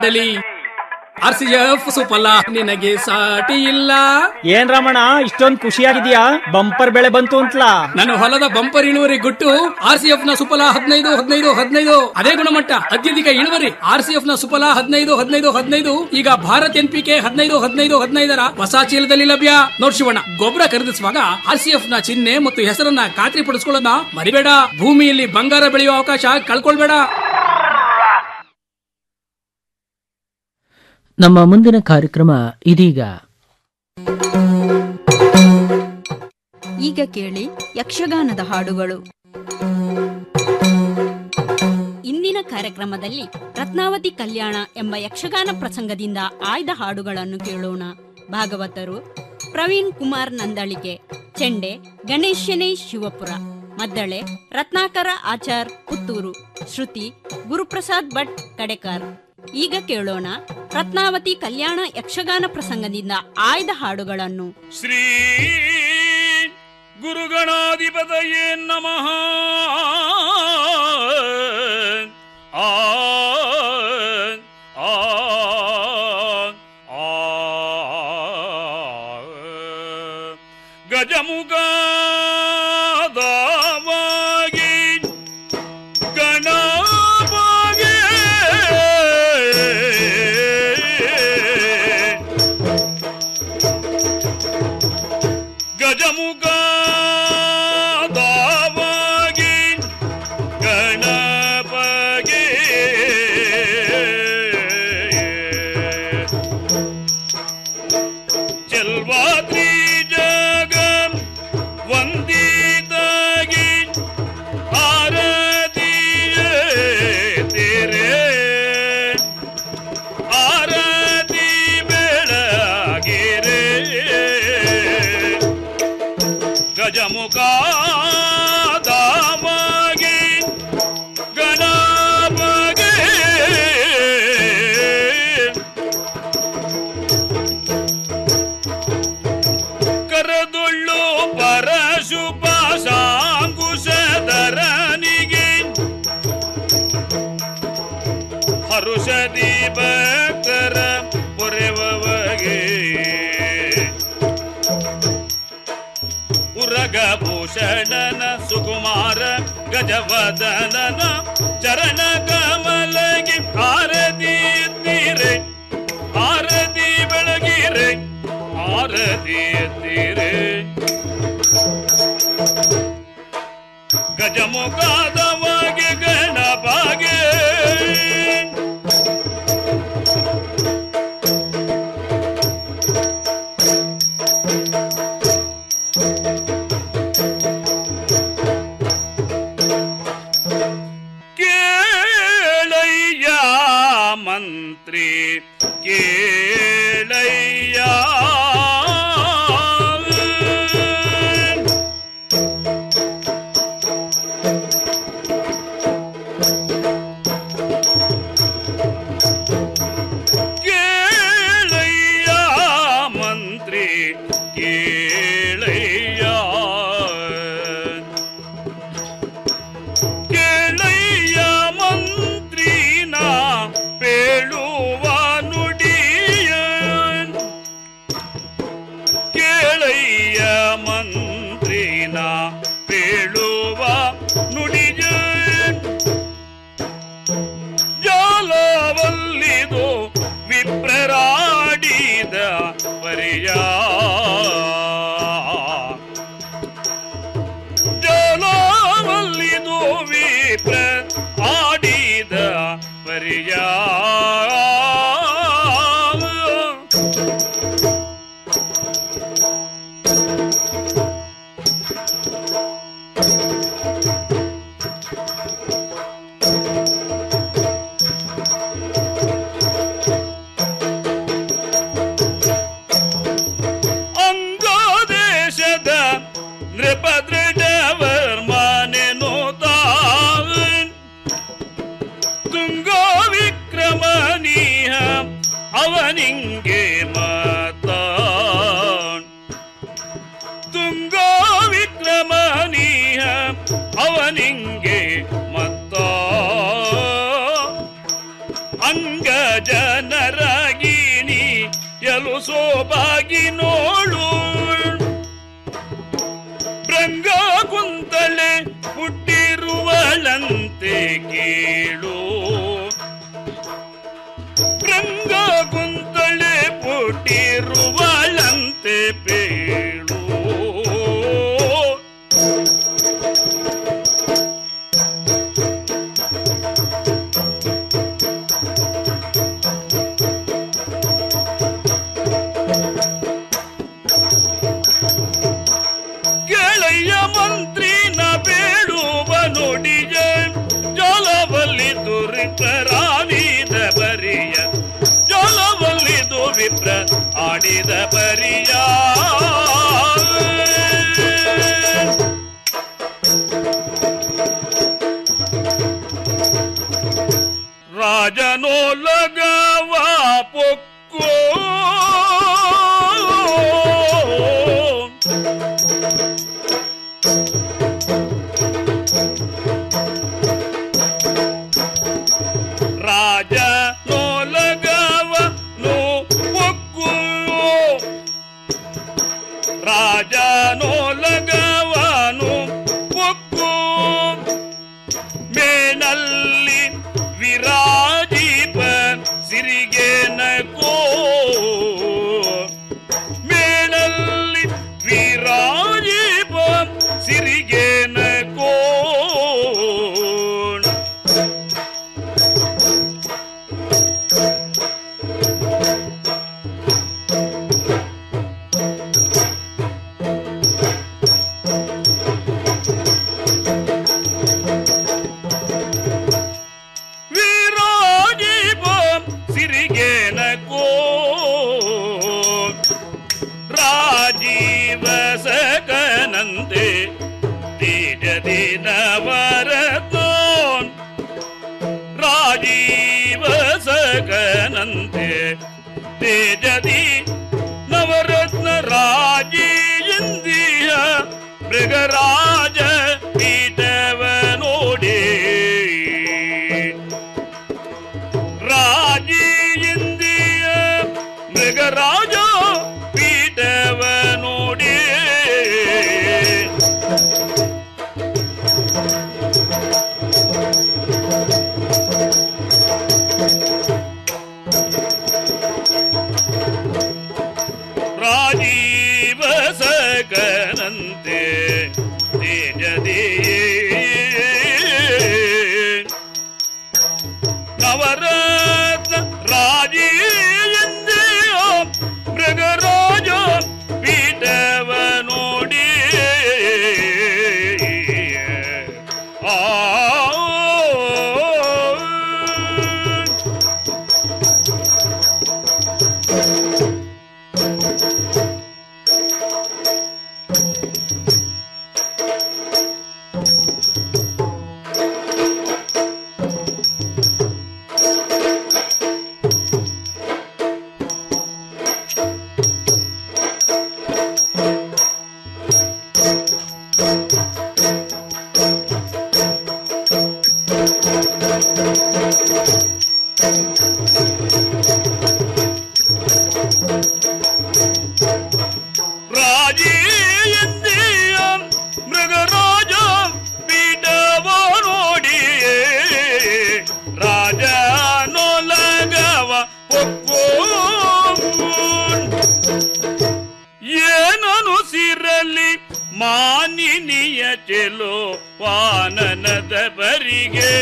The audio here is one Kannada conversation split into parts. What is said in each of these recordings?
ಆರ್ ಸಿ ಎಫ್ ಸುಫಲ ನಿನಗೆ ಸಾಟಿ ಇಲ್ಲ ಏನ್ ರಮಣ ಇಷ್ಟೊಂದ್ ಖುಷಿಯಾಗಿದ್ಯಾ ಬಂಪರ್ ಬೆಳೆ ಬಂತು ಅಂತಲಾ ನನ್ನ ಹೊಲದ ಬಂಪರ್ ಇಳುವರಿ ಗುಟ್ಟು ಆರ್ ಸಿ ಎಫ್ ನ ಸುಫಲ ಹದಿನೈದು ಹದಿನೈದು ಹದಿನೈದು ಅದೇ ಗುಣಮಟ್ಟ ಅತ್ಯಧಿಕ ಇಳುವರಿ ಆರ್ ಸಿ ಎಫ್ ನ ಸುಫಲ ಹದಿನೈದು ಹದಿನೈದು ಹದಿನೈದು ಈಗ ಭಾರತ್ ಎನ್ ಪಿ ಕೆ ಹದಿನೈದು ಹದಿನೈದು ಹದಿನೈದರ ಹೊಸ ಚೀಲದಲ್ಲಿ ಲಭ್ಯ ನೋಡ್ ಶಿವಣ್ಣ ಗೊಬ್ಬರ ಖರೀದಿಸುವಾಗ ಆರ್ ಸಿ ಎಫ್ ನ ಚಿಹ್ನೆ ಮತ್ತು ಹೆಸರನ್ನ ಖಾತ್ರಿ ಪಡಿಸ್ಕೊಳ್ಳೋದನ್ನ ಮರಿಬೇಡ ಭೂಮಿಯಲ್ಲಿ ಬಂಗಾರ ಬೆಳೆಯುವ ಅವಕಾಶ ಕಳ್ಕೊಳ್ಬೇಡ ನಮ್ಮ ಮುಂದಿನ ಕಾರ್ಯಕ್ರಮ ಇದೀಗ ಈಗ ಕೇಳಿ ಯಕ್ಷಗಾನದ ಹಾಡುಗಳು ಇಂದಿನ ಕಾರ್ಯಕ್ರಮದಲ್ಲಿ ರತ್ನಾವತಿ ಕಲ್ಯಾಣ ಎಂಬ ಯಕ್ಷಗಾನ ಪ್ರಸಂಗದಿಂದ ಆಯ್ದ ಹಾಡುಗಳನ್ನು ಕೇಳೋಣ ಭಾಗವತರು ಪ್ರವೀಣ್ ಕುಮಾರ್ ನಂದಳಿಕೆ ಚೆಂಡೆ ಗಣೇಶನೇ ಶಿವಪುರ ಮದ್ದಳೆ ರತ್ನಾಕರ ಆಚಾರ್ ಪುತ್ತೂರು ಶ್ರುತಿ ಗುರುಪ್ರಸಾದ್ ಭಟ್ ಕಡೆಕರ್ ಈಗ ಕೇಳೋಣ ರತ್ನಾವತಿ ಕಲ್ಯಾಣ ಯಕ್ಷಗಾನ ಪ್ರಸಂಗದಿಂದ ಆಯ್ದ ಹಾಡುಗಳನ್ನು ಶ್ರೀ ಗುರುಗಣಾಧಿಪತಯೇ ನಮಃ ಆ ಆ ಆ ಗಜಮುಖದವಾಗಿ ಗಣವಾಗಿ ಗಜಮುಖ ದಾವಾಗಿ ಗಣಪಗೆ ಚೆಲ್ವಾದ್ರಿ ಜಗ ವಂದಿತಾಗಿ ಆರತಿಯ ತೆರೆ ಆರತಿ ಬೆಳಗಿರೆ ಗಜಮುಖ ದಾಮಗೆ ಗಣಪಗೆ ಕರದೊಳ್ಳು ಪರಶುಪ ಸಾಂಗುಶಧರನಿಗೆ ಹರುಷದಿ ಭಕ್ತರ ಪೊರೆವಗೆ ಉರಗಭೂಷಣನ ಸುಕುಮಾರ ಗಜವದನನ ಚರಣ ಕಮಲಗಿ ಆರತಿ ಎತ್ತೀರೆ ಆರತಿ ಬೆಳಗಿರೆ ಆರತಿ ಎತ್ತೀರೆ ಗಜಮುಖಾದವಾಗಿ ಗಣಪಾಗೆ ಕೇಳಯ್ಯ ಮಂತ್ರಿ ಕೇಳಯ್ಯ ಕೇಳಯ್ಯ ಮಂತ್ರಿ ಕೇಳಯ್ಯ ಕೇಳಯ್ಯ ಮಂತ್ರಿನ ಪೇಳುವ ನುಡಿಯ ಕೇಳಯ್ಯ ಮಂತ್ರಿನ ಪೇಳುವ ನುಡಿಯ ಜಾಲವಲ್ಲಿದು ವಿಪ್ರರಾಡಿದ ಪರಿಯ ಜಲವಲ್ಲಿದು ವಿಪ್ರ ಆಡಿದ ಪರಿಯ ಅಂಗದೇಶದ ನೃಪದೃಢವರ್ಮನೆನು ತಾವನ್ ತುಂಗ ವಿಕ್ರಮನೀಹ ಅವನಿಂಗೆ ಮಾತಾನ್ ತುಂಗ ವಿಕ್ರಮನೀಹ ಅವನಿಂಗೆ ಮತ್ತ ಅಂಗಜ ನರಗಿಣಿ ಎಲು ಸೋಬಾಗಿ ನೋಳು ಭೃಂಗ ಕುಂತಳೆ ಹುಟ್ಟಿರುವಳಂತೆ ಕೇಳು ಭೃಂಗ ಕುಂತಳೆ ಪುಟ್ಟಿರುವಳಂತೆ ಪೇಳು ಗೆಳೆಯ ಮಂತ್ರಿನ ಬೇಡುವ ನುಡಿಯ ಜಲವಲ್ಲಿ ದುರಿತರಾಡಿದ ಬರಿಯ ಜಲವಲ್ಲಿ ದುರಿಪ್ರ ಆಡಿದ ಬರಿಯ ರಾಜನೋಲಗವ ಪೊಕ್ಕೋ ರಾಜ ನೋಲಗವ ನೋ ಒಕ್ಕು ರಾಜ ನೋಲಗವನು ಒಕ್ಕು ಮೇನಲ್ಲಿ ವಿರಾಜೀಪ ಸಿರಿಗೆ ನಕೋ ಮೇನಲ್ಲಿ ವಿರಾಜೀಪ ಸಿರಿಗೆ ನಕೋ ವಿರಾಜೀಪ ಸಿರಿಗೇನಕೋ ರಾಜೀವ ಸಕನಂತೆ ತೇಜದಿ ನವರತ್ನೋನ್ ರಾಜೀವ ಸಕನಂತೆ ತೇಜದಿ ನವರತ್ನ ರಾಜೀಂದಿಯ ಮೃಗರಾಜ ಪೀಠವ ನೋಡಿ ರಾಜಿಯಿಂದಿಯ ಮೃಗರಾಜ ಪೀಠವ ನೋಡಿ ರಾಜೀವ ಸಕನಂತೆ ತೇಜದೇ ನವರತ್ನ ರಾಜೀಂದ್ರಿಯ ಮೃಗರಾಜ ಪೀಠವ ನೋಡಿ ಆ ರಾಜೀಂದ್ರಿಯ ಮೃಗರಾಜ ಪೀಠವ ನೋಡಿ ರಾಜ ನೊಲಗವ ಒಪ್ಪೋ ಏನನು ಸಿರಲಿ ಮಾನಿನಿಯ ಚೆಲೋ ವಾನನದ ಬರಿಗೆ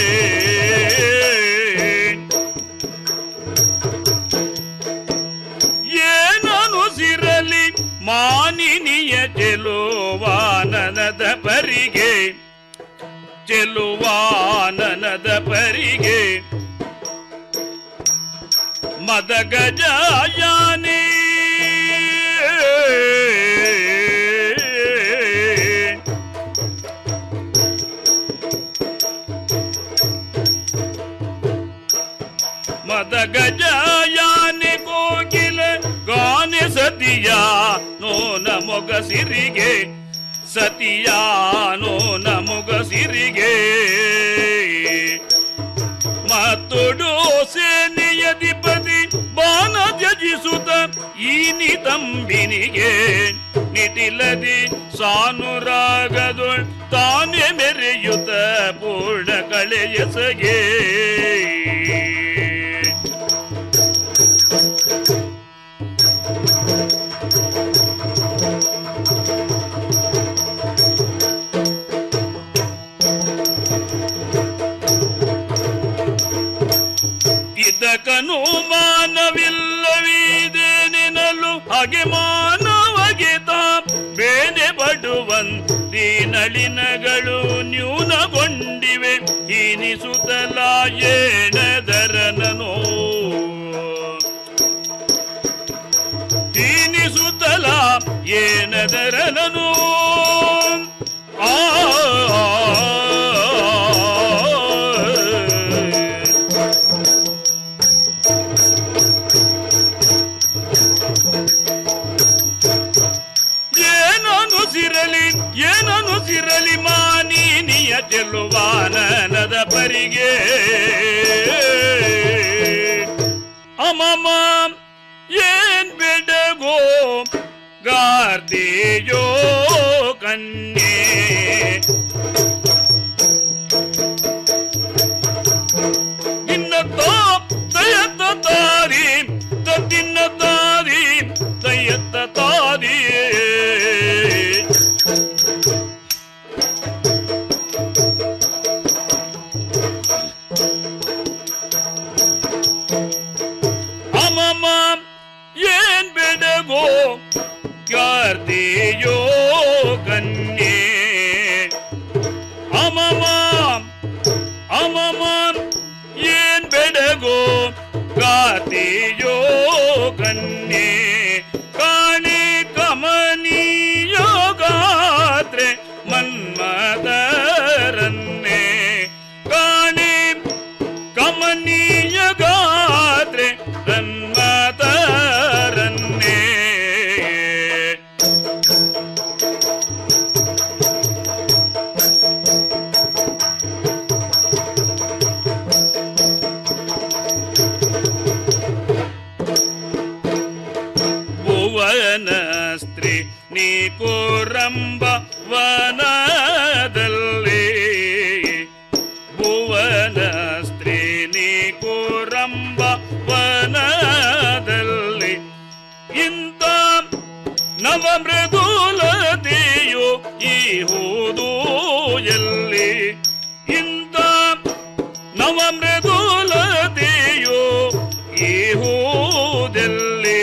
ಏನನು ಸಿರಲಿ ಮಾನಿನಿಯ ಚೆಲುವಾನನದ ಪರಿಗೆ ಚೆಲುವಾನನದ ಪರಿಗೆ ಮದ ಗಜಾಯಾನೇ ಮದ ಗಜಾಯಾನೆ ಕೋಗಿಲ ಗಾನೆ ಸತಿಯ ನೋನ ಮೊಗ ಸಿರಿಗೆ ಸತಿಯ ನೋನ ಮೊಗ ಸಿರಿಗೆ ಮತ್ತೊಡು ಸೇನೆಯಧಿಪತಿ ನೀ ತಂಬಿನಿಗೆ ನಿಟಿಲದಿ ಸಾನುರಾಗದೊಳ್ ತಾನೇ ಮೆರೆಯುತ್ತ ಪೂರ್ಣ ಕಳೆಯಸಗೆ ಇದಕ್ಕನು ಮಾನವಿಲ್ಲವಿದೇನೆನಲು ಹಾಗೆ ಮಾನವಗೆ ತಾ ಬೇನೆ ಬಡುವನ್ ದೀನಳಿನಗಳು ನ್ಯೂನಗೊಂಡಿವೆ ಹೀನಿಸುತ್ತಲ ಏಣದರನೋ ಹೀನಿಸುತ್ತಲ ಏನದರನನು ಆ ಏನನು ಸಿರಲಿ ಏನನು ಸಿರಲಿ ಮಾನೀನಿಯ ಚೆಲ್ಲುವಾನನದ ಪರಿಗೆ ಅಮಮ ಏನ್ ಬೆಡಗೋ ಗಾರ್ದಿಯೋ ಕನ್ಯೆ ಇನ್ನತ್ತೋ ತಯತ್ತ ತಾರಿ ತತ್ತಿನ್ನ ತಾರಿ ತಯತ್ತ ತಾರಿ ಅಮಮ ಏನ್ ಬೆಡಗೋ ಕಾರ್ತಿಯೋ ಕನ್ಯೆ ಅಮಮ ಅಮಮ ಏನ್ ಬೆಡಗೋ ಕಾತಿಯೋ ಕನ್ಯೆ ಕಾಣಿ ಕಮನೀಯೋ ಗಾತ್ರೆ ಮನ್ಮದರನ್ನೇ ಕಾಣಿ ಕಮನೀಯ ಗಾತ್ರೆ ಮನ್ಮದರನ್ನೇ ಭುವನ ಸ್ತ್ರೀ ನೀ ಕೋರಂಬ ವನದಲ್ಲಿ ಭುವನ ಸ್ತ್ರೀ ನೀ ಕೋರಂಬ ವನದಲ್ಲಿ ಇಂಥ ನವ ಮೃದುಲತೆಯು ಈ ಹೂದು ಎಲ್ಲಿ ಇಂಥ ನವ ಮೃದುಲತೆಯು ಈ ಹೂದೆಲ್ಲಿ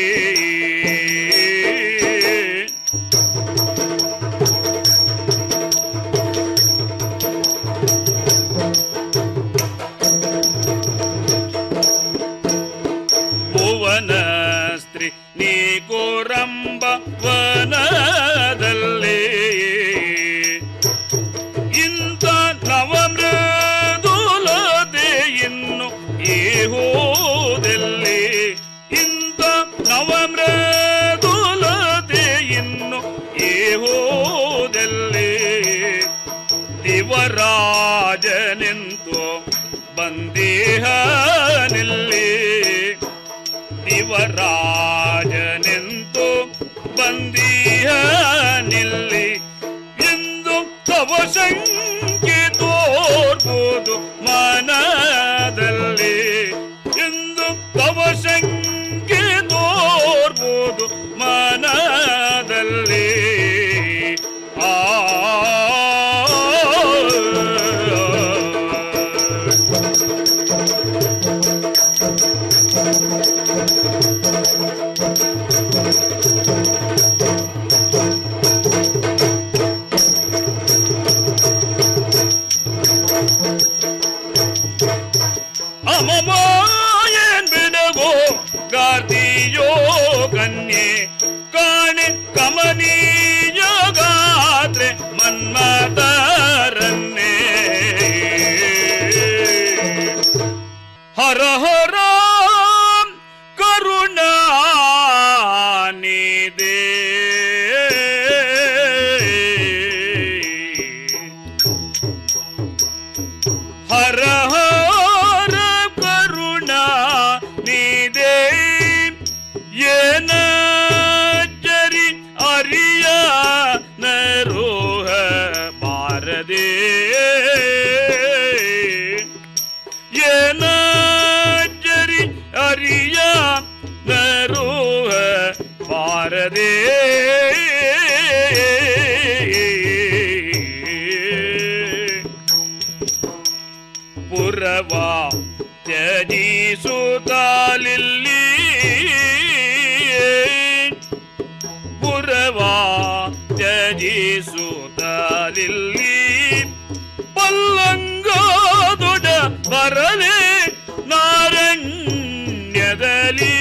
ಭುವನ ಸ್ತ್ರೀ ನೀ ಕೋರಂಬ ವನದಲ್ಲಿ ಇಂಥ ನವಮೃದುಲತೆ ಇನ್ನು ಈ ಹೋದಲ್ಲಿ ಇಂಥ ನವಮೃದುಲತೆ ಇನ್ನು ಈ ಹೋದಲ್ಲಿ ದಿವರಾಜನೆಂತು ಬಂದೇಹನಿಲ್ಲಿ ದಿವರಾಜನೆಂತು ಬಂದೀಹನಿಲ್ಲಿ ಎಂದು ತವ ಶಂಕೆ ತೋರ್ಬೋದು ಮನದಲ್ಲಿ ಎಂದು ತವ ಶಂಕೆ ತೋರ್ಬೋದು ಮನದಲ್ಲಿ ಆ ಅಮಮಾಯನ್ ಬಿಡಗೋ ಗಾರ್ದಿಯೋ ಕನ್ಯೆ ಕಾಣೆ ಕಮನೀಯ ಗಾತ್ರೆ ಮನ್ಮತರನ್ನೇ ಹರ ಹರ ಕರುಣಾನಿದೆ ಹರ ಹರ ಕರುಣಾ ನಿದೆ ಏನ ಬಾರದೆ ಪುರವಾ ತ್ಯಜಿಸುತ್ತಲಿಲ್ಲಿ ಪುರವಾ ತ್ಯಜಿಸುತ್ತಲಿಲ್ಲಿ ಪಲ್ಲಂಗಾದೊಡ ಬರಲೆ ನಾರಣ್ಯದಲ್ಲಿ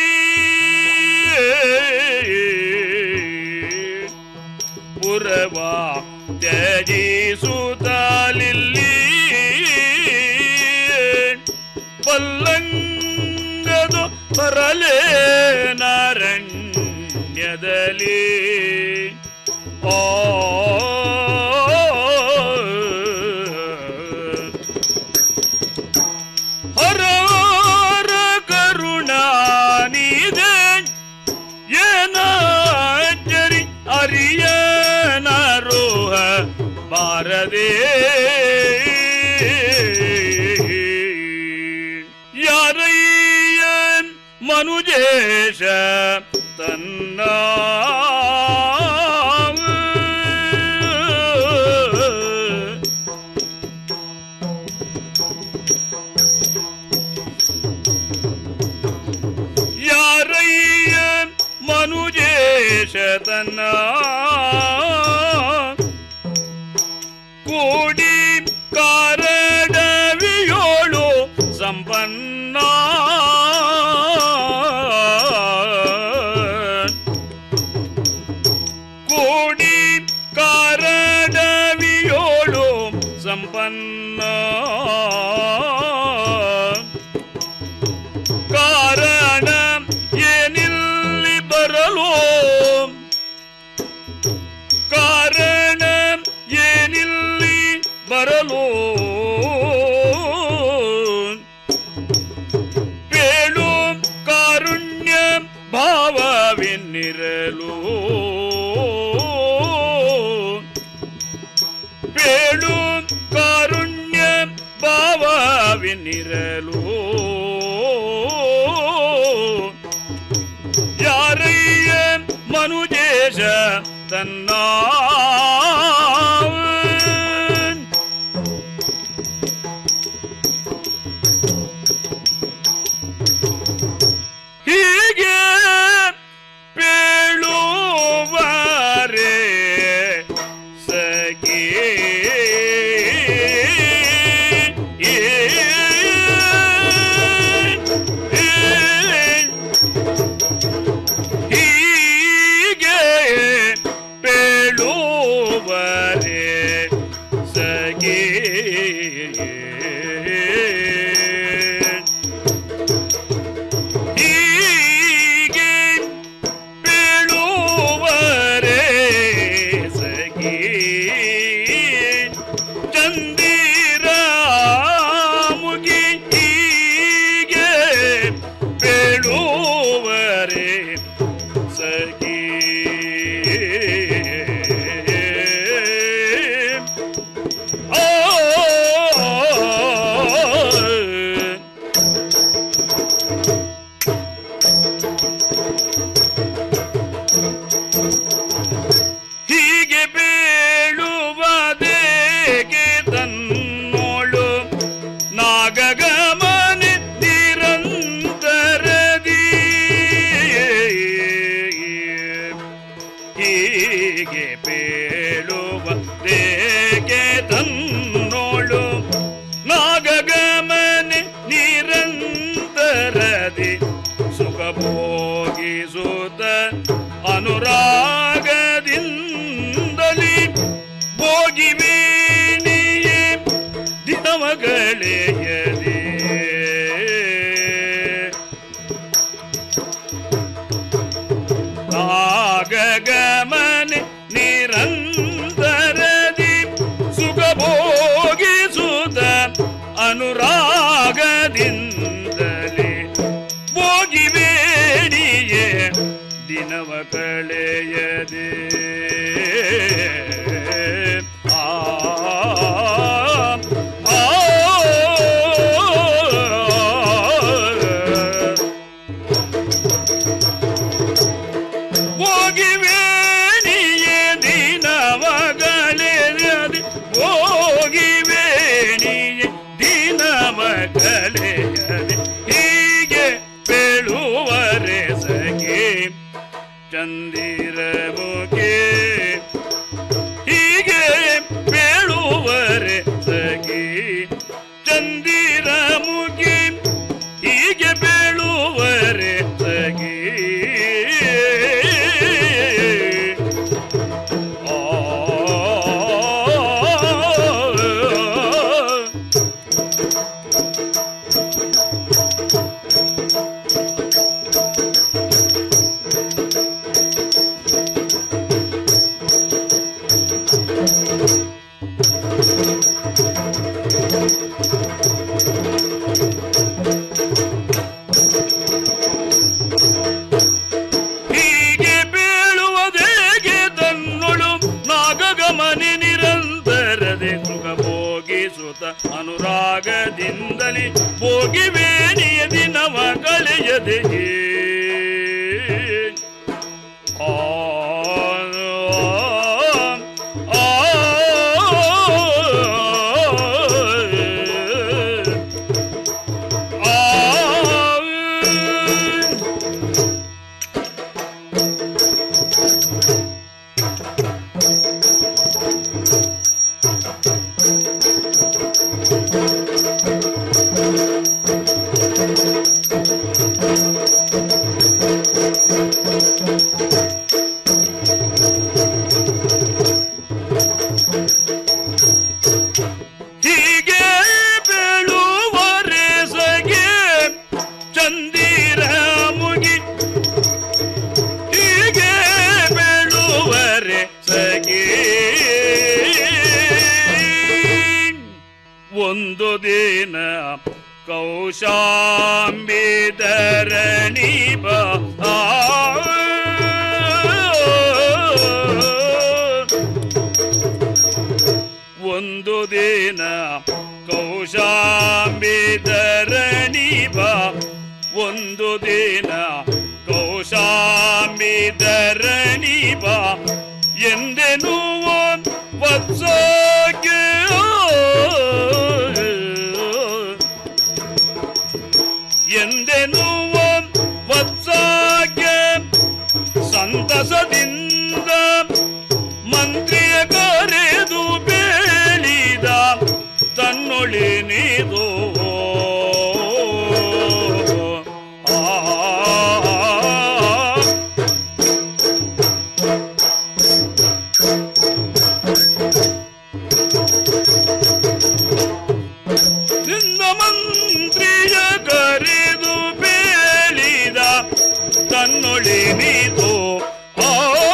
ಪುರವಾ ತ್ಯಜಿಸುತ್ತಲಿಲ್ಲಿ ಪಲ್ಲಂಗದು ಬರಲೆ ನಾರಣ್ಯದಲ್ಲಿ ಓ ಹರ ಕರುಣಾನಿದೆ ಏನಾಚರಿ ಅರಿಯನರೋಹ ಬಾರದೆ ಯಾರಯ್ಯನ್ ಮನುಜೇಶ ತನ್ನ ಯಾರಯ್ಯ ಮನುಜೇಶ ತನ್ನ ಕೂಡಿ ಕಾರಡವಿಯೋಳು ಸಂಪನ್ನ ಕೂಡಿ ಕಾರಡವಿಯೋಳು ಸಂಪನ್ನ ಕಾರಣ ಏನಿಲ್ಲಿ ಬರಲು ಕಾರಣ ಏನಿಲ್ಲಿ ಬರಲು ಬೇಳು ಕಾರುಣ್ಯ ಭಾವವೆನ್ನಿರಲು ಬೇಳು ಕಾರುಣ್ಯ ಭಾವವೆನ್ನಿರಲು ಯಾರಯ್ಯ ಮನುಜೇಶ ತನ್ನ ಹೀಗೆ ಪೇಳುವರೆ ಸಖಿ ಹೀಗೆ ಪೇಳುವರೆ ಸಖಿ ಹೀಗೆ ಬೀಳುವರೆ ಸಖಿ ಚಂದಿರ ಮುಗಿ ಹೀಗೆ ಬೀಳುವರೆ ಸಖಿ ಓ ಹೀಗೆ ಬೀಳುವುದೇಗೆ ತನ್ನೋಳು ನಾಗಗಮನೆ ನಿರಂತರದಿ ಹೀಗೆ ಬೀಳುವುದೇಗೆ ತನ್ನೋಳು ನಾಗಗಮನೆ ನಿರಂತರದಿ ಸುಖ ಭೋಗಿಸುತ್ತ ಅನುರಾಗದಿಂದಲಿ ಭೋಗಿ ವೀಣಿಯೇ ದಿನಮಗಳೆಯದೆ ನಾಗಗಮನೆ ನಿರಂತರದಿ ಸುಖ ಭೋಗಿಸುತ್ತ ಅನುರಾಗದಿಂದಲೇ ಭೋಗಿ ಬೇಡಿಯೇ ದಿನವ ಕಳೆಯದೆ ಆ ಆ, ಆ ಚಂದಿರ ಮುಖೇ ಹೀಗೆ ಬೇಳುವರೆ ಸಗಿ ಚಂದಿರ ಮುಗಿ ಹೀಗೆ ಬೇಳುವರೆ ಸಗಿ ಆ ಹೀಗೆ ಬೀಳುವುದೇಗೆ ತನ್ನೊಳು ನಾಗಗಮನೆ ನಿರಂತರದೆ ಸುಖ ಭೋಗಿಸುತ್ತ ಅನುರಾಗದಿಂದಲೇ ಭೋಗಿವೇಣಿಯ ದಿನವ ಕಳೆಯದೆಯೇ ಆ ಆ, ಆ ಹೀಗೆ ಬೀಳುವರೆ ಸಗೆ ಚಂದಿರ ಮುಗಿ ಹೀಗೆ ಬೀಳುವರೆ ಸಗೆ ಒಂದು ದಿನ ಕೌಶಾಂಬಿದರಣಿ ಬಾ ಒಂದು ದಿನ ಕೌಶಾಂಬಿದರಣಿ ಬಾ ಒಂದು ದಿನ ಕೌಶಾಂಬಿದರಣಿ ಬಾ ಎಂದೆನು ವತ್ಸಕ್ಕೆ ಎಂದೆನು ವತ್ಸಕ್ಕೆ ಸಂತಸದಿಂದ ಮಂತ್ರಿಯ ಕರೆದು ಬೇಳಿದ ತನ್ನೊಳಿನಿದು ಆ ನಿನ್ನ ಮಂತ್ರಿಯ ಕರೆದು ಬೇಳಿದ ತನ್ನೊಳಿನಿದು ಆ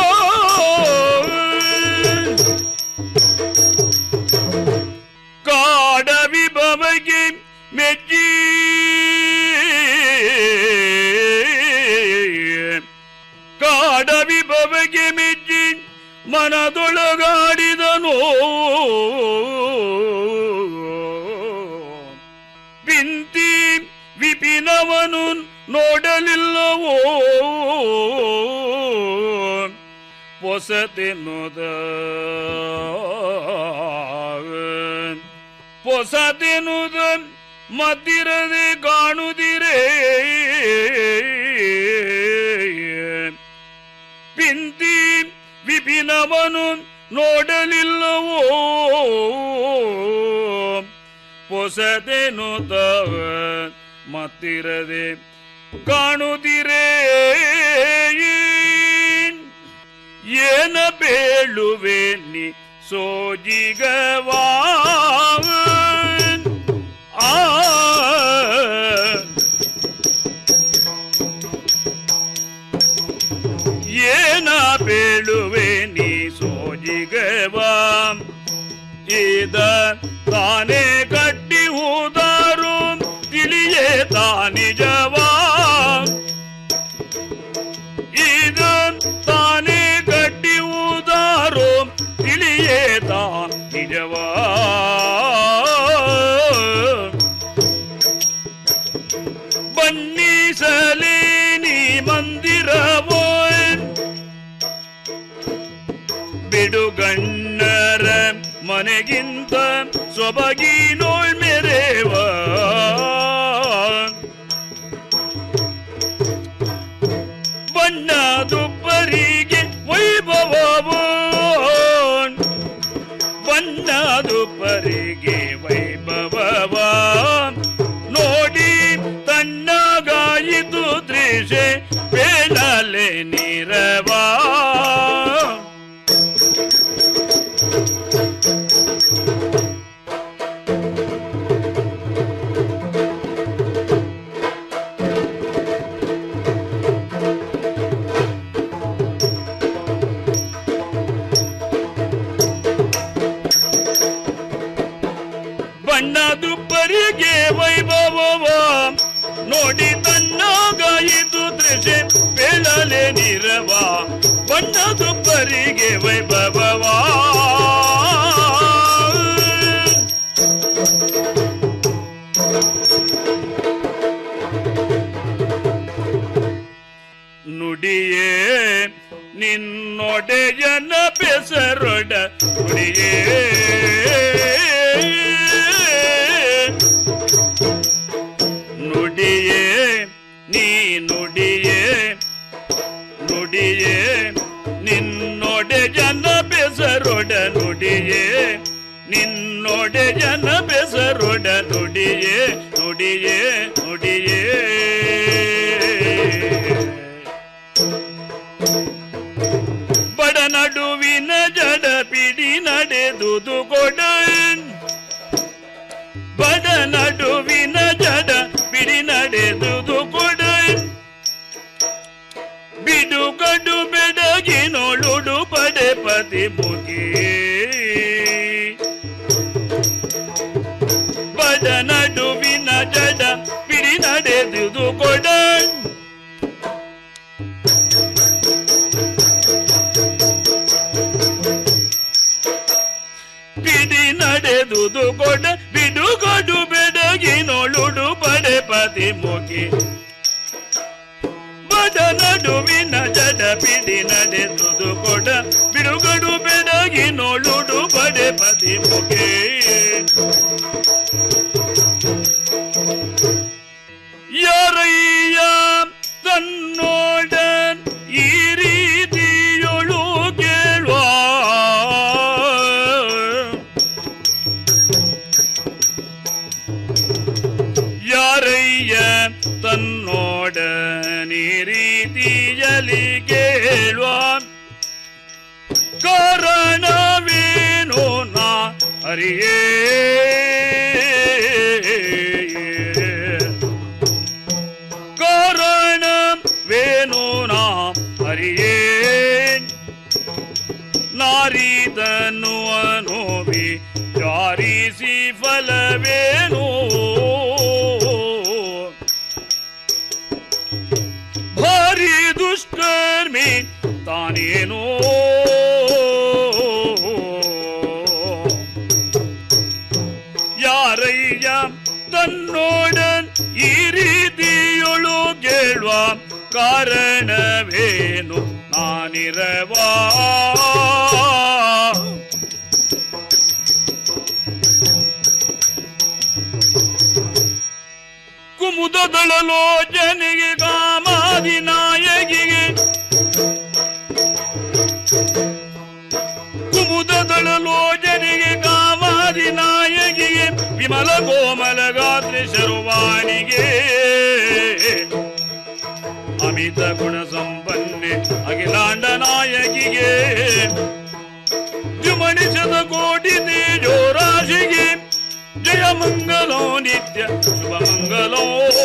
ಕಾಡ ವಿಭವಗೆ ಮೆಚ್ಚಿ ಕಾಡ ವಿಭವಗೆ ಮೆಚ್ಚಿ ಮನದೊಳಗಾಡಿದನು ಬಿಂತಿ ವಿಪಿನವನು ನೋಡಲಿಲ್ಲವೋ ಪೊಸತೆನ್ನುದ ಪೊಸತೆನ್ನುದ ಮತ್ತಿರದೆ ಕಾಣುದಿರೇ ಪಿಂತಿ ವಿಪಿನವನು ನೋಡಲಿಲ್ಲವೋ ಪೊಸತೆನು ತವ ಮತ್ತಿರದೆ ಕಾಣುತ್ತಿರೇ ಏನ ಬೇಳುವೆ ನೀ ಸೋಜಿಗವಾ ಆ ಏನ ಬೇಳುವೆ ನೀ ಸೋಜಿಗವಾ ಇದ ತಾನೇ ಕಟ್ಟಿ ಹೋದಾರು ತಿಳಿಯೇ ತಾನಿಜವಾ ಇದ ತಾನೇ ಕಟ್ಟಿ ಹೋದಾರು ತಿಳಿಯೇ ತಾ ನಿಜವಾ ಬನ್ನಿಸಲೇ ನೀ ಮಂದಿರವೋ ಬಿಡುಗಣ್ಣರ ಮನೆಗಿಂತ ಸೊಬಗಿನೋಳ್ ಮೆರೆವ ಬಣ್ಣದುಬ್ಬರಿ ನಿನ್ನೊಡೆಯನ ಬೆಸರೊಡ ನುಡಿಯೇ ನುಡಿಯೇ ನೀ ನುಡಿಯೇ ನುಡಿಯೇ ನಿನ್ನೊಡೆ ಜನ ಬೆಸರೊಡ ನುಡಿಯೇ ನಿನ್ನೊಡೆ ಜನ ಬೆಸರೊಡ ನುಡಿಯೇ ನುಡಿಯೇ ನುಡಿಯೇ ಬಡ ನಡುವಿನ ಜಡ ಪಿಡಿ ನಡೆದುದು ಕೊಡ ಬಡ ನಡುವಿನ ಜಡ ಬಿಡಿ ನಡೆದುದು ಕೊಡ ಬಿಡುಗಡು ಬೆಡಗಿನೊಳುಡು ಪಡೆ ಪತಿ ಮುಗಿ ಬಡ ನಡುವಿನ ಜಡ ಬಿಡಿ ನಡೆದುದು ಕೊಡ ಬಿಡಿ ನಡೆದುದು ಕೊಡ ಬಿಡುಗಡು ಬೆಡಗಿನೊಳುಡು ಪಡೆ ಪತಿ ಮುಗಿ ಬಡ ನಡುವಿನ ಜಡ ಬಿಡಿ ನಡೆದುದು ಕೊಡ ಬಿಡುಗಡು ಬೆಡಗಿ ನೋಳುಡು ಪಡೆ ಪದಿ ಮುಗೆ ಯಾರಯ್ಯ ತನ್ನೋಡ ಈ ರೀತಿಯೊಳು ಕೇಳುವ ಯಾರಯ್ಯ ತನ್ನೋಡ ನೀ ರೀತಿಯಲಿ ಕೇಳುವ ಕಾರಣವೇನು ನಾ ಅರಿಯೇ ಕಾರಣವೇನು ನಾ ಅರಿಯೇ ನಾರಿದನು ಅನೋವಿ ಜಾರಿಸಿ ಫಲವೇನು ಭಾರಿ ದುಷ್ಕರ್ಮಿ ತಾನೇನೋ ಯಾರಯ್ಯ ತನ್ನೋಡನ್ ಈ ರೀತಿಯೊಳು ಕೇಳುವ ಕಾರಣವೇನು ನಾನಿರವಾ ಕುಮುದದಳಲೋ ಜನಿಗೆ ಕಾಮಾದಿ ನಾಯಕಿಗೆ ಕುಮುದದಳಲೋ ಜನಿಗೆ ಕಾಮಾದಿ ನಾಯಕಿಗೆ ವಿಮಲ ಕೋಮಲ ಗಾತ್ರಿ ಶರುವಾಣಿಗೆ ಅಮಿತ ಗುಣ ಸಂಪನ್ನೆ ಅಖಿಲಾಂಡ ನಾಯಕಿಗೆ ಜುಮಣಿಸದ ಕೋಟಿ ತೇಜೋ ರಾಶಿಗೆ ಜಯ ಮಂಗಲೋ ನಿತ್ಯ ಶುಭ ಮಂಗಲೋ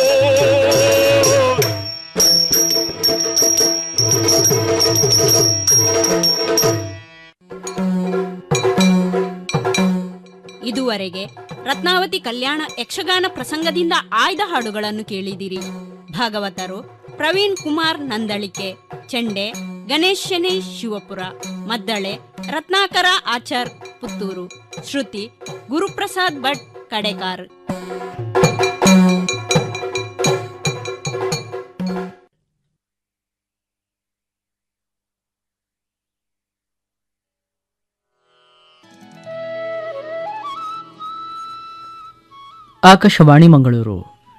ಇದುವರೆಗೆ ರತ್ನಾವತಿ ಕಲ್ಯಾಣ ಯಕ್ಷಗಾನ ಪ್ರಸಂಗದಿಂದ ಆಯ್ದ ಹಾಡುಗಳನ್ನು ಕೇಳಿದಿರಿ ಭಾಗವತರು ಪ್ರವೀಣ್ ಕುಮಾರ್ ನಂದಳಿಕೆ ಚೆಂಡೆ ಗಣೇಶ್ ಶನೇಶ್ ಶಿವಪುರ ಮದ್ದಳೆ ರತ್ನಾಕರ ಆಚಾರ್ ಪುತ್ತೂರು ಶ್ರುತಿ ಗುರುಪ್ರಸಾದ್ ಭಟ್ ಕಡೆಕಾರ್ ಆಕಾಶವಾಣಿ ಮಂಗಳೂರು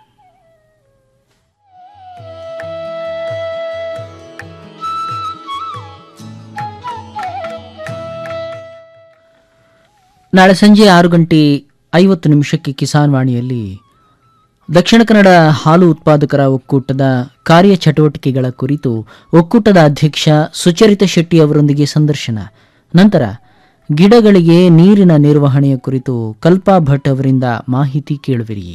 ನಾಳೆ ಸಂಜೆ ಆರು ಗಂಟೆ ಐವತ್ತು ನಿಮಿಷಕ್ಕೆ ಕಿಸಾನ್ ವಾಣಿಯಲ್ಲಿ ದಕ್ಷಿಣ ಕನ್ನಡ ಹಾಲು ಉತ್ಪಾದಕರ ಒಕ್ಕೂಟದ ಕಾರ್ಯಚಟುವಟಿಕೆಗಳ ಕುರಿತು ಒಕ್ಕೂಟದ ಅಧ್ಯಕ್ಷ ಸುಚರಿತ ಶೆಟ್ಟಿ ಅವರೊಂದಿಗೆ ಸಂದರ್ಶನ ನಂತರ ಗಿಡಗಳಿಗೆ ನೀರಿನ ನಿರ್ವಹಣೆಯ ಕುರಿತು ಕಲ್ಪಾ ಭಟ್ ಅವರಿಂದ ಮಾಹಿತಿ ಕೇಳುವಿರಿ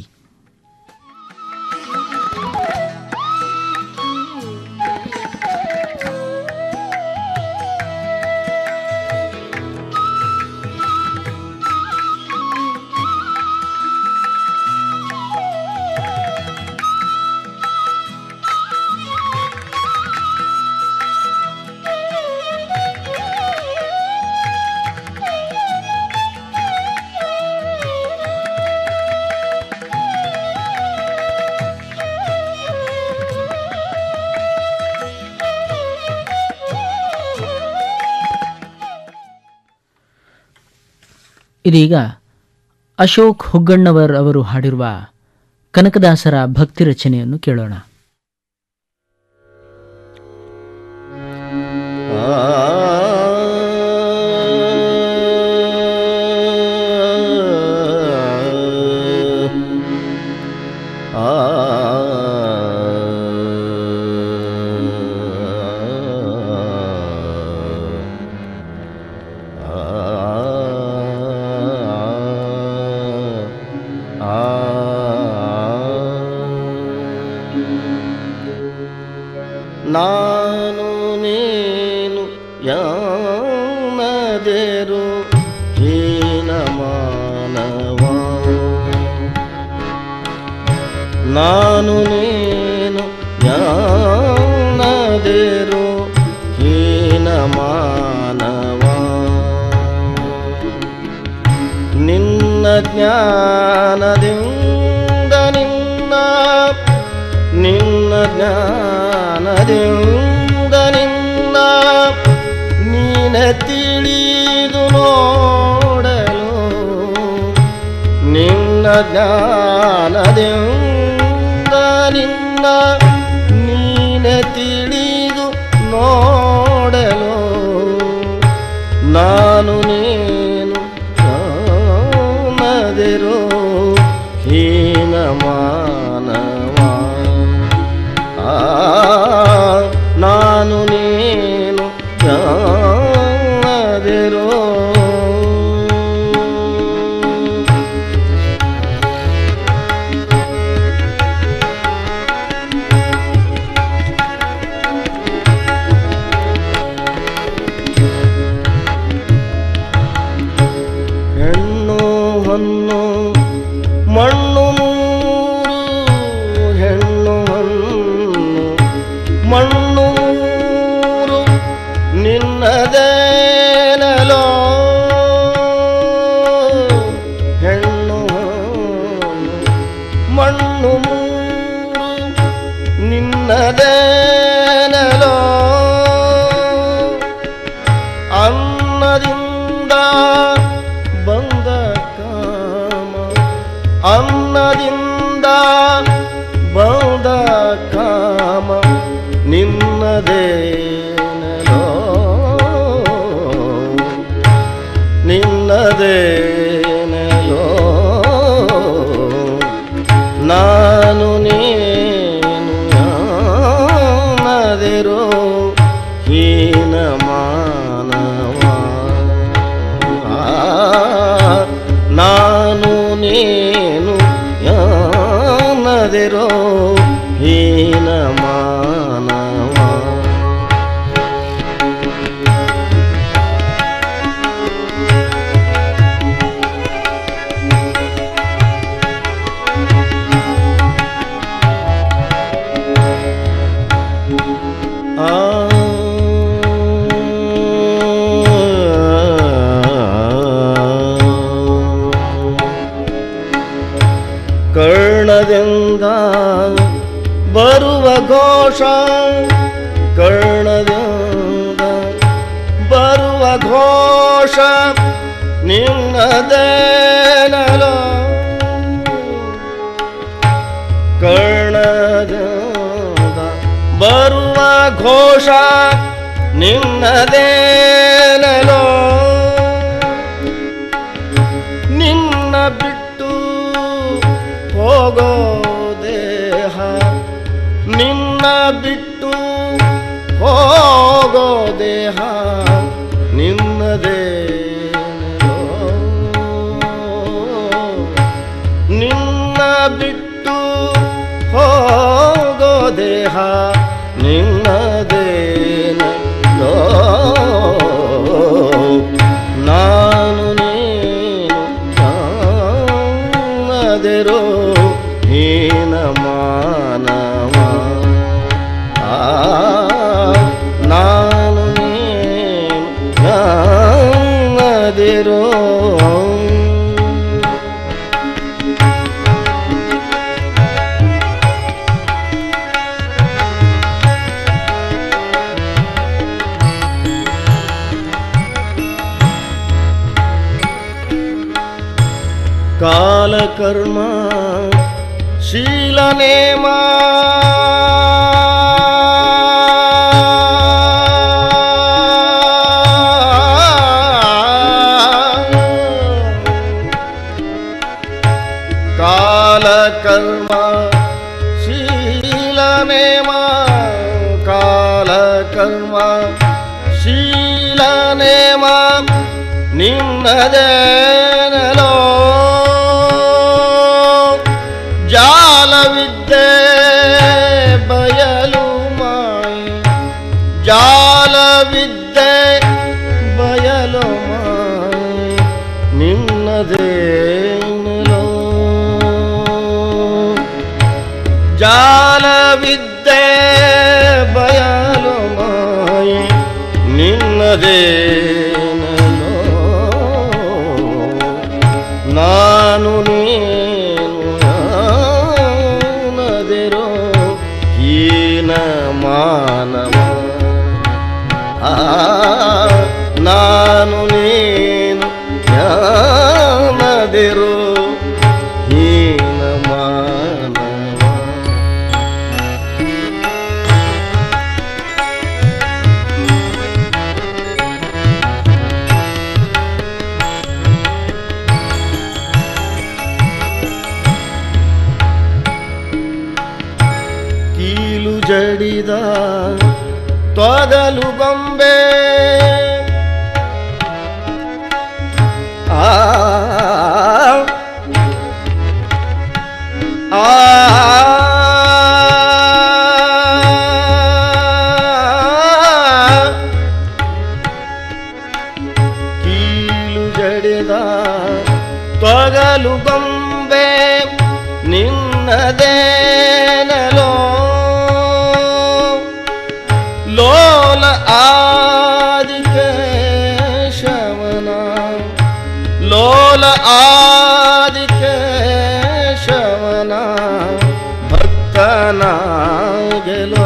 ಇದೀಗ ಅಶೋಕ್ ಹುಗ್ಗಣ್ಣವರ್ ಅವರು ಹಾಡಿರುವ ಕನಕದಾಸರ ಭಕ್ತಿ ರಚನೆಯನ್ನು ಕೇಳೋಣ ನಾನು ನೀನು ಯಾನದೇರು ಹೀನ ಮಾನವ ನಾನು ನೀನು ಯಾನದೇರು ಹೀನ ಮಾನವ ನಿನ್ನ ಜ್ಞಾನದಿಂದ ನಿನ್ನ ನಿನ್ನ ಜ್ಞಾನದಿಂದ ನಿನ್ನ ನೀನೆ ತಿಳಿದು ನೋಡಲು ನಿನ್ನ ಜ್ಞಾನದಿಂದ ನಿನ್ನ ನೀನೆ ತಿಳಿದು ನೋಡಲು ನಾನು ನೀನು ಕಾಣದಿರೋ ಹೀನ ಮಾನವ ಆ, ನಾನು ನೀನು ಕಾಣದಿರೋ ಹೆಣ್ಣು ಹೊನ್ನು ಮಣ್ಣು ಮೂರು ಹೆಣ್ಣು ಹೊನ್ನು ಮಣ್ಣು ಮೂರು ನಿನ್ನದೇನಲೋ ಹೆಣ್ಣು ಹೊನ್ನು ಮಣ್ಣು ಮೂರು ನಿನ್ನದೇನಲೋ ಅನ್ನದಿಂದ ಬಂದ ಕಾಮ ಅನ್ನದಿಂದ ಬಂದ ಕಾಮ ನಿನ್ನದೇನಲೋ ನಿನ್ನದೇನಲೋ ನಾನು ನೀನು ಯಾನದಿರೋ ಹೀನ ಮಾನವ ನಾನು ನೀನು ಯಾನದಿರೋ ಹೀನ ಮಾನವ ಕರ್ಣದಿಂದ ಬರುವ ಘೋಷ ಕರ್ಣದಿಂದ ಬರುವ ಘೋಷ ನಿನ್ನದೇನಲೋ ಕರ್ಣದಿಂದ ಬರುವ ಘೋಷ ನಿನ್ನದೇನಲೋ ನಿನ್ನ ಬಿಟ್ಟು ಹೋಗೋ ದೇಹ ನಿನ್ನ ಬಿಟ್ಟು ಹೋಗೋ ದೇಹ ನಿನ್ನದೇನಲೋ ನಿನ್ನ ಬಿಟ್ಟು ಹೋಗೋ ದೇಹ ನಿನ್ನದೇನಲೋ ನಾನು ನೀನು ಕಾಣದಿರೋ ಹೀನ ಮಾನವ ಆ, ನಾನು ನೀನು ಕಾಣದಿರೋ ಕಾಲಕರ್ಮ ಶೀಲನೇಮ ಕಾಲಕರ್ಮ ಶೀಲನೇಮ ಕಾಲಕರ್ಮ ಶೀಲನೇಮ ನಿನ್ನದೇನಲೋ ಜಾಲವಿದ್ದೆ ಬಯಲು ಮಾಯಿ ಜಾಲವಿದ್ದೆ ಬಯಲು ಮಾಯಿ ನಿನ್ನದೇನಲೋ ಜಾಲವಿದ್ದೆ ಬಯಲು ಮಾಯಿ ನಿನ್ನದೇನಲೋ ನಾನು ನೀನು ನದಿರೋ ಹೀನ ಮಾನವ ಆ ನಾನು ನೀನು ಜ್ಞಾನದಿರು ಹೀನ ಮಾನವ ಕೀಲು ಜಡಿದ ತೊಗಲು ಗೊಂಬೆ ಆ ಆ ಕೀಲು ಜಡಿದ ತೊಗಲು ಗೊಂಬೆ ನಿನ್ನದೇನಲೋ ಲೋಲ ಆದಿಕೆ ಶಮನ ಲೋಲ ಆದಿಕೆ ಶಮನ ಭಕ್ತನಾಗೆಲೋ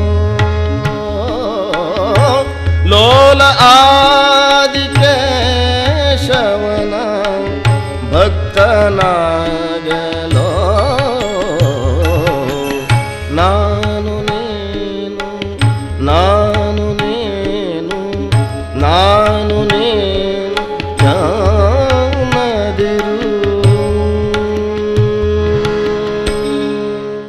ಲೋಲ ಆದಿಕೆ ಶವನ ಭಕ್ತನಾಗಲೋ ನಾನು ನೀನು ನಾನು ನೀನು ನಾನು ನೀನು ಜಾನದಿರು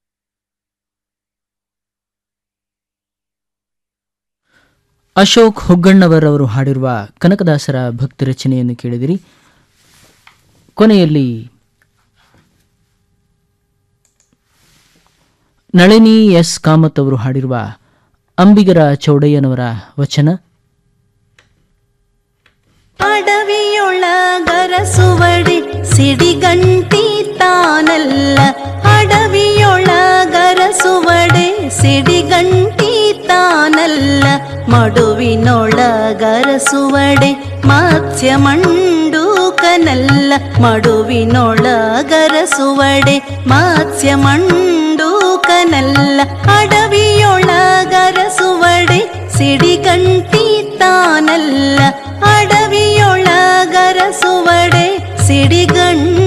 ಅಶೋಕ್ ಹುಗ್ಗಣ್ಣವರ್ ಅವರು ಹಾಡಿರುವ ಕನಕದಾಸರ ಭಕ್ತಿ ರಚನೆಯನ್ನು ಕೇಳಿದಿರಿ ಕೊನೆಯಲ್ಲಿ ನಳಿನಿ ಎಸ್ ಕಾಮತ್ ಅವರು ಹಾಡಿರುವ ಅಂಬಿಗರ ಚೌಡಯ್ಯನವರ ವಚನ ಅಡವಿಯೊಳಗರಸುವಡೆ ಸಿಡಿಗಂಟಿ ತಾನಲ್ಲ ಅಡವಿಯೊಳಗರಸುವಡೆ ಸಿಡಿಗಂಟಿ ತಾನಲ್ಲ ಮಡುವಿನೊಳಗರಸುವಡೆ ಮತ್ಸ್ಯ ಮಂಡೂಕನಲ್ಲ ಮಡುವಿನೊಳಗರಸುವಡೆ ಮತ್ಸ್ಯ ಮಂಡೂಕನಲ್ಲ ಅಡವಿಯೊಳಗರಸುವಡೆ ಸಿಡಿಗಂಟಿ ತಾನಲ್ಲ ಅಡವಿಯೊಳಗರಸುವಡೆ ಸಿಡಿಗಂಟಿ